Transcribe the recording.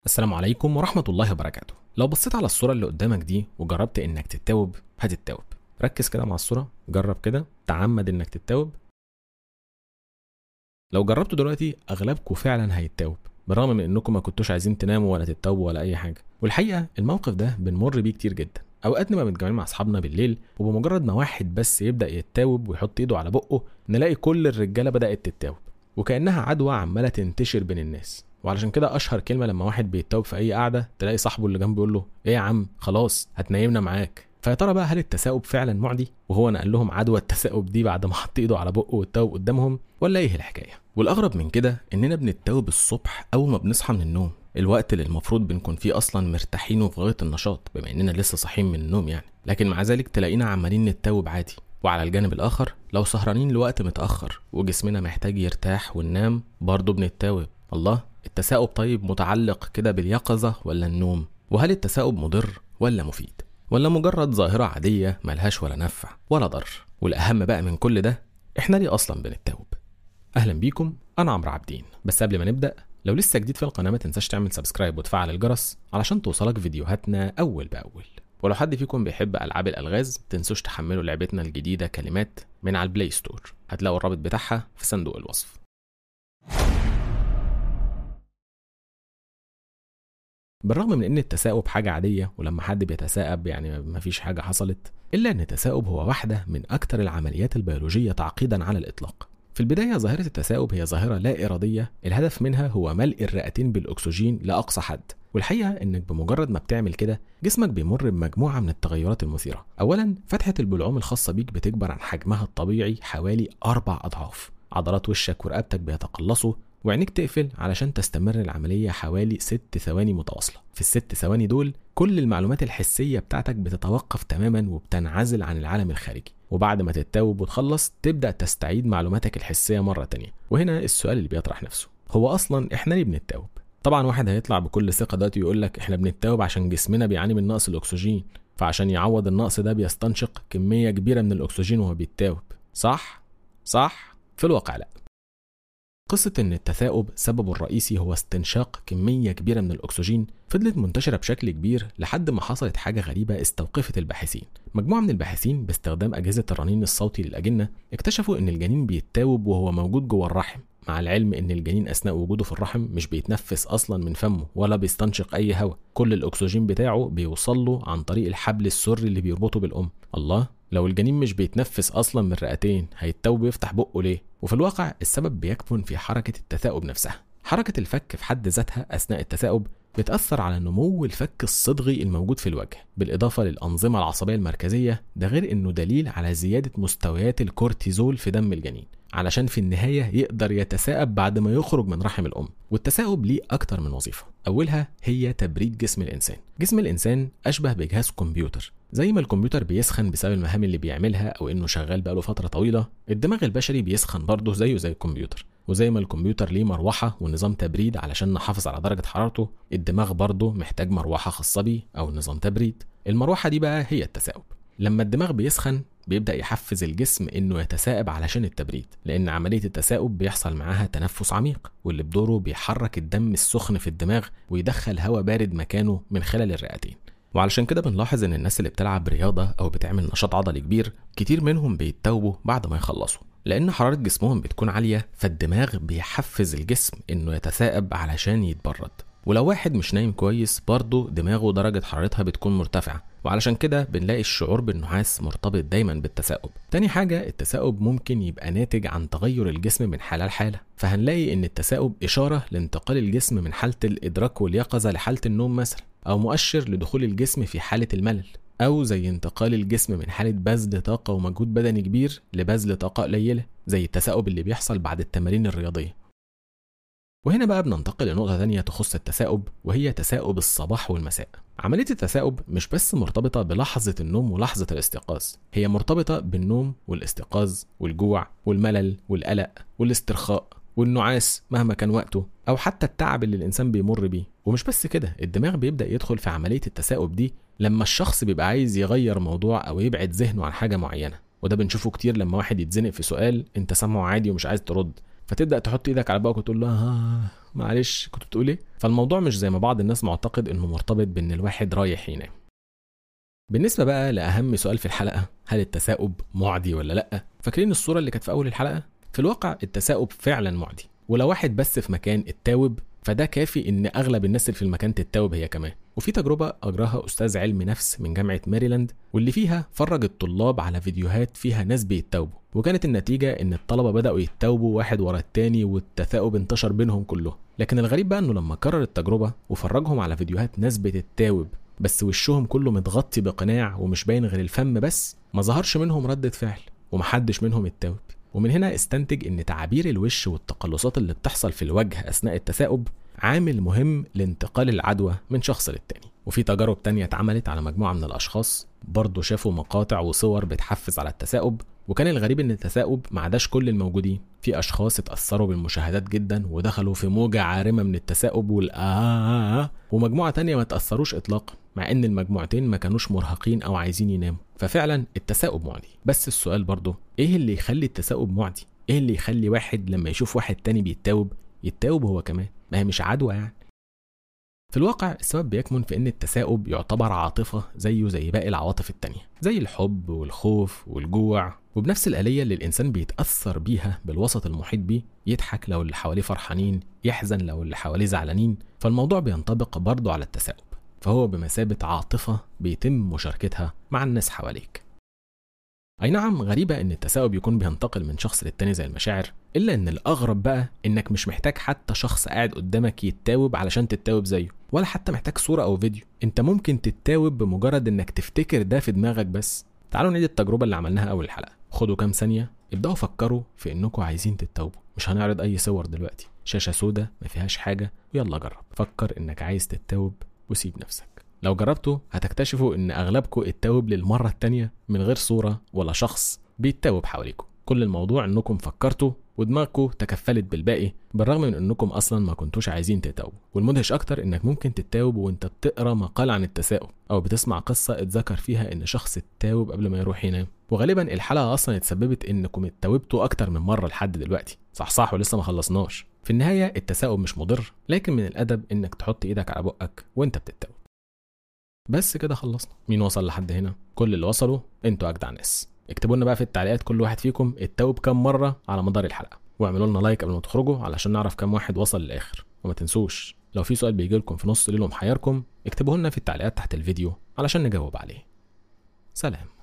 السلام عليكم ورحمة الله وبركاته لو بصيت على الصورة اللي قدامك دي وجربت انك تتاوب هتتاوب ركز كده مع الصورة جرب كده تعمد انك تتاوب لو جربته دلوقتي اغلبكم فعلا هيتاوب بالرغم من انكم ما كنتوش عايزين تناموا ولا تتاوبوا ولا اي حاجة والحقيقة الموقف ده بنمر بيه كتير جدا اوقات نبقى متجمعين مع اصحابنا بالليل وبمجرد ما واحد بس يبدا يتاوب ويحط ايده على بقه نلاقي كل الرجاله بدات تتاوب وكانها عدوى عماله تنتشر بين الناس وعلشان كده اشهر كلمه لما واحد بيتوب في اي قعده تلاقي صاحبه اللي جنبه يقول له ايه يا عم خلاص هتنيمنا معاك فيا ترى بقى هل التثاؤب فعلا معدي وهو نقل لهم عدوى التثاؤب دي بعد ما حط ايده على بقه واتوب قدامهم ولا ايه الحكايه والاغرب من كده اننا بنتوب الصبح اول ما بنصحى من النوم الوقت اللي المفروض بنكون فيه اصلا مرتاحين وفي غايه النشاط بما اننا لسه صاحيين من النوم يعني لكن مع ذلك تلاقينا عمالين نتوب عادي وعلى الجانب الاخر لو سهرانين لوقت متاخر وجسمنا محتاج يرتاح وننام برضه بنتوب الله التثاؤب طيب متعلق كده باليقظه ولا النوم وهل التثاؤب مضر ولا مفيد ولا مجرد ظاهره عاديه ملهاش ولا نفع ولا ضر والاهم بقى من كل ده احنا ليه اصلا بنتوب اهلا بيكم انا عمرو عابدين بس قبل ما نبدا لو لسه جديد في القناه ما تنساش تعمل سبسكرايب وتفعل الجرس علشان توصلك فيديوهاتنا اول باول ولو حد فيكم بيحب العاب الالغاز تنسوش تحملوا لعبتنا الجديده كلمات من على البلاي ستور هتلاقوا الرابط بتاعها في صندوق الوصف بالرغم من ان التثاؤب حاجه عاديه ولما حد بيتثاءب يعني مفيش حاجه حصلت الا ان التثاؤب هو واحده من اكتر العمليات البيولوجيه تعقيدا على الاطلاق في البداية ظاهرة التثاؤب هي ظاهرة لا إرادية الهدف منها هو ملء الرئتين بالأكسجين لأقصى حد والحقيقة إنك بمجرد ما بتعمل كده جسمك بيمر بمجموعة من التغيرات المثيرة أولا فتحة البلعوم الخاصة بيك بتكبر عن حجمها الطبيعي حوالي أربع أضعاف عضلات وشك ورقبتك بيتقلصوا وعينيك تقفل علشان تستمر العملية حوالي ست ثواني متواصلة في الست ثواني دول كل المعلومات الحسية بتاعتك بتتوقف تماما وبتنعزل عن العالم الخارجي وبعد ما تتوب وتخلص تبدأ تستعيد معلوماتك الحسية مرة تانية وهنا السؤال اللي بيطرح نفسه هو أصلا إحنا ليه بنتوب؟ طبعا واحد هيطلع بكل ثقة دلوقتي ويقول لك إحنا بنتوب عشان جسمنا بيعاني من نقص الأكسجين فعشان يعوض النقص ده بيستنشق كمية كبيرة من الأكسجين وهو بيتوب صح؟ صح؟ في الواقع لأ قصة إن التثاؤب سببه الرئيسي هو استنشاق كمية كبيرة من الأكسجين فضلت منتشرة بشكل كبير لحد ما حصلت حاجة غريبة استوقفت الباحثين. مجموعة من الباحثين باستخدام أجهزة الرنين الصوتي للأجنة اكتشفوا إن الجنين بيتاوب وهو موجود جوه الرحم مع العلم ان الجنين اثناء وجوده في الرحم مش بيتنفس اصلا من فمه ولا بيستنشق اي هواء كل الاكسجين بتاعه بيوصل له عن طريق الحبل السري اللي بيربطه بالام الله لو الجنين مش بيتنفس اصلا من الرئتين هيتوب يفتح بقه ليه وفي الواقع السبب بيكمن في حركه التثاؤب نفسها حركه الفك في حد ذاتها اثناء التثاؤب بتأثر على نمو الفك الصدغي الموجود في الوجه بالإضافة للأنظمة العصبية المركزية ده غير إنه دليل على زيادة مستويات الكورتيزول في دم الجنين علشان في النهاية يقدر يتثاءب بعد ما يخرج من رحم الأم والتثاؤب ليه أكتر من وظيفة أولها هي تبريد جسم الإنسان جسم الإنسان أشبه بجهاز كمبيوتر زي ما الكمبيوتر بيسخن بسبب المهام اللي بيعملها أو إنه شغال بقاله فترة طويلة الدماغ البشري بيسخن برضه زيه زي الكمبيوتر وزي ما الكمبيوتر ليه مروحة ونظام تبريد علشان نحافظ على درجة حرارته الدماغ برضه محتاج مروحة خاصة بيه أو نظام تبريد المروحة دي بقى هي التثاؤب لما الدماغ بيسخن بيبدأ يحفز الجسم إنه يتثاءب علشان التبريد لأن عملية التثاؤب بيحصل معاها تنفس عميق واللي بدوره بيحرك الدم السخن في الدماغ ويدخل هواء بارد مكانه من خلال الرئتين وعلشان كده بنلاحظ ان الناس اللي بتلعب رياضة او بتعمل نشاط عضلي كبير كتير منهم بيتوبوا بعد ما يخلصوا لان حرارة جسمهم بتكون عالية فالدماغ بيحفز الجسم انه يتثاءب علشان يتبرد ولو واحد مش نايم كويس برضه دماغه درجة حرارتها بتكون مرتفعة وعلشان كده بنلاقي الشعور بالنعاس مرتبط دايما بالتثاؤب تاني حاجة التثاؤب ممكن يبقى ناتج عن تغير الجسم من حالة لحالة فهنلاقي ان التثاؤب إشارة لانتقال الجسم من حالة الإدراك واليقظة لحالة النوم مثلا أو مؤشر لدخول الجسم في حالة الملل أو زي انتقال الجسم من حالة بذل طاقة ومجهود بدني كبير لبذل طاقة قليلة زي التثاؤب اللي بيحصل بعد التمارين الرياضية وهنا بقى بننتقل لنقطة تانية تخص التثاؤب وهي تثاؤب الصباح والمساء. عملية التثاؤب مش بس مرتبطة بلحظة النوم ولحظة الاستيقاظ، هي مرتبطة بالنوم والاستيقاظ والجوع والملل والقلق والاسترخاء والنعاس مهما كان وقته أو حتى التعب اللي الإنسان بيمر بيه، ومش بس كده الدماغ بيبدأ يدخل في عملية التثاؤب دي لما الشخص بيبقى عايز يغير موضوع أو يبعد ذهنه عن حاجة معينة، وده بنشوفه كتير لما واحد يتزنق في سؤال أنت سامعه عادي ومش عايز ترد، فتبدا تحط ايدك على بقك وتقول له آه معلش كنت بتقول ايه فالموضوع مش زي ما بعض الناس معتقد انه مرتبط بان الواحد رايح ينام بالنسبه بقى لاهم سؤال في الحلقه هل التثاؤب معدي ولا لا فاكرين الصوره اللي كانت في اول الحلقه في الواقع التثاؤب فعلا معدي ولو واحد بس في مكان اتاوب فده كافي ان اغلب الناس اللي في المكان تتاوب هي كمان وفي تجربة أجراها أستاذ علم نفس من جامعة ماريلاند واللي فيها فرج الطلاب على فيديوهات فيها ناس بيتاوبوا وكانت النتيجة إن الطلبة بدأوا يتاوبوا واحد ورا التاني والتثاؤب انتشر بينهم كلهم لكن الغريب بقى إنه لما كرر التجربة وفرجهم على فيديوهات ناس بتتاوب بس وشهم كله متغطي بقناع ومش باين غير الفم بس ما ظهرش منهم ردة فعل ومحدش منهم اتاوب ومن هنا استنتج ان تعابير الوش والتقلصات اللي بتحصل في الوجه اثناء التثاؤب عامل مهم لانتقال العدوى من شخص للتاني وفي تجارب تانية اتعملت على مجموعة من الأشخاص برضه شافوا مقاطع وصور بتحفز على التثاؤب وكان الغريب ان التثاؤب ما عداش كل الموجودين في اشخاص اتاثروا بالمشاهدات جدا ودخلوا في موجه عارمه من التثاؤب والآه ومجموعه تانية ما تاثروش اطلاقا مع ان المجموعتين ما كانوش مرهقين او عايزين يناموا ففعلا التثاؤب معدي بس السؤال برضه ايه اللي يخلي التثاؤب معدي ايه اللي يخلي واحد لما يشوف واحد تاني بيتاوب يتاوب هو كمان ما هي مش عدوى يعني في الواقع السبب بيكمن في ان التثاؤب يعتبر عاطفة زيه زي باقي العواطف التانية زي الحب والخوف والجوع وبنفس الآلية اللي الإنسان بيتأثر بيها بالوسط المحيط بيه يضحك لو اللي حواليه فرحانين يحزن لو اللي حواليه زعلانين فالموضوع بينطبق برضه على التثاؤب فهو بمثابة عاطفة بيتم مشاركتها مع الناس حواليك أي نعم غريبة إن التثاؤب يكون بينتقل من شخص للتاني زي المشاعر إلا إن الأغرب بقى إنك مش محتاج حتى شخص قاعد قدامك يتاوب علشان تتاوب زيه ولا حتى محتاج صورة أو فيديو أنت ممكن تتاوب بمجرد إنك تفتكر ده في دماغك بس تعالوا نعيد التجربة اللي عملناها أول الحلقة خدوا كام ثانية ابدأوا فكروا في إنكم عايزين تتاوبوا مش هنعرض أي صور دلوقتي شاشة سودة ما فيهاش حاجة ويلا جرب فكر إنك عايز تتاوب وسيب نفسك لو جربتوا هتكتشفوا ان اغلبكم اتاوب للمره التانيه من غير صوره ولا شخص بيتاوب حواليكم كل الموضوع انكم فكرتوا ودماغكم تكفلت بالباقي بالرغم من انكم اصلا ما كنتوش عايزين تتاوبوا والمدهش اكتر انك ممكن تتاوب وانت بتقرا مقال عن التثاؤب او بتسمع قصه اتذكر فيها ان شخص اتاوب قبل ما يروح ينام وغالبا الحلقه اصلا اتسببت انكم اتاوبتوا اكتر من مره لحد دلوقتي صح صح ولسه ما خلصناش في النهايه التثاؤب مش مضر لكن من الادب انك تحط ايدك على بقك وانت بتتاوب بس كده خلصنا مين وصل لحد هنا كل اللي وصلوا انتوا اجدع ناس اكتبوا لنا بقى في التعليقات كل واحد فيكم اتوب كام مره على مدار الحلقه واعملوا لنا لايك قبل ما تخرجوا علشان نعرف كام واحد وصل للاخر وما تنسوش لو في سؤال بيجي لكم في نص ليل ومحيركم اكتبوه لنا في التعليقات تحت الفيديو علشان نجاوب عليه سلام